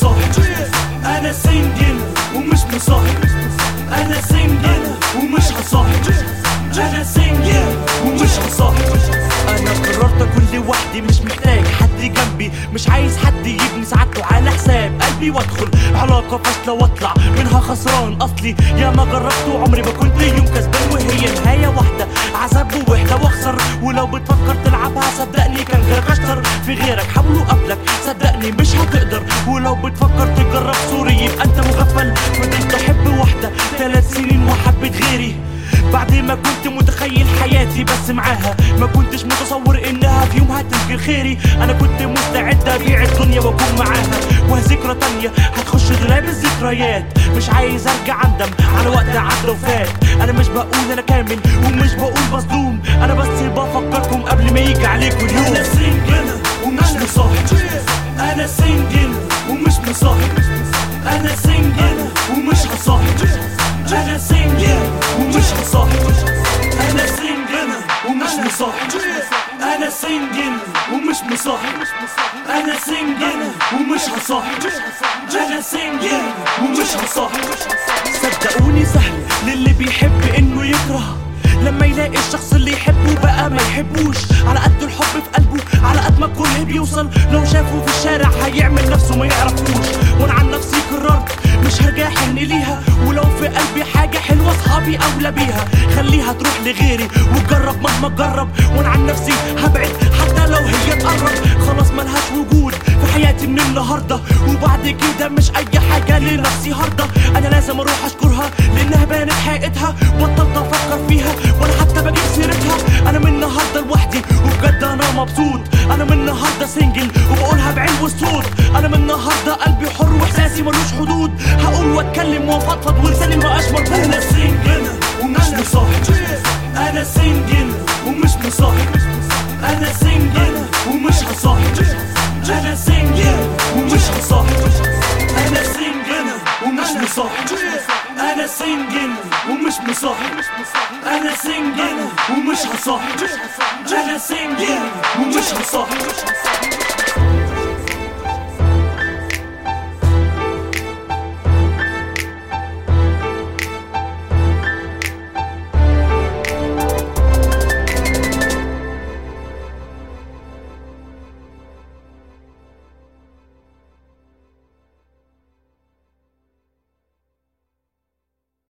مصاحب انا سنجل ومش مصاحب انا سنجل ومش هصاحب انا سنجل ومش هصاحب انا قررت اكون لوحدي مش محتاج حد جنبي مش عايز حد يبني سعادته على حساب قلبي وادخل علاقه فاشله واطلع منها خسران اصلي يا ما جربت وعمري ما كنت يوم كسبان وهي نهايه واحده عذاب ووحده واخسر ولو بتفكر تلعبها صدقني كان غيرك اشطر في غيرك حاولوا قبلك صدقني مش هتقدر ولو بتفكر تجرب سوري يبقى انت مغفل فضلت احب واحده ثلاث سنين وحبيت غيري بعد ما كنت متخيل حياتي بس معاها ما كنتش متصور انها في يوم هتنكر خيري انا كنت مستعد ابيع الدنيا واكون معاها وذكرى تانية هتخش دولاب الذكريات مش عايز ارجع اندم على وقت عدى وفات انا مش بقول انا كامل ومش بقول مظلوم انا بس بفكركم قبل ما يجي عليكم اليوم انا سنجل ومش مصاحب انا سنجل ومش مصاحب انا سنجل ومش هصاحب انا سنجل ومش هصاحب انا سنجل ومش مصاحب انا سنجل ومش مصاحب انا سنجل ومش هصاحب انا سنجل ومش هصاحب صدقوني سهل للي بيحب انه يكره لما يلاقي الشخص اللي يحبه بقى ما يحبوش على قد الحب في قلبه على قد ما الكل بيوصل لو شافه في الشارع هيعمل نفسه ما يعرفوش وانا عن نفسي قررت مش هرجع احن ليها ولو في قلبي حاجة حلوة اصحابي اولى بيها خليها تروح لغيري وتجرب مهما تجرب وانا عن نفسي هبعد حتى لو هي تقرب خلاص ملهاش وجود في حياتي من النهاردة وبعد كده مش اي حاجة لنفسي هرضى انا لازم اروح اشكرها لانها بانت حقيقتها بطلت افكر فيها ولا حتى بجيب سيرتها انا من النهارده لوحدي وبجد انا مبسوط انا من النهارده سنجل وبقولها بعلو الصوت انا من النهارده قلبي حر واحساسي ملوش حدود هقول واتكلم وافضفض ولساني مبقاش مربوط انا سنجل ومش مصاحب انا سنجل ومش مصاحب انا سنجل ومش هصاحب انا سنجل ومش هصاحب انا سنجل ومش مصاحب انا سنجل ومش مصاحب انا سنجل ومش هصاحب انا سنجل ومش هصاحب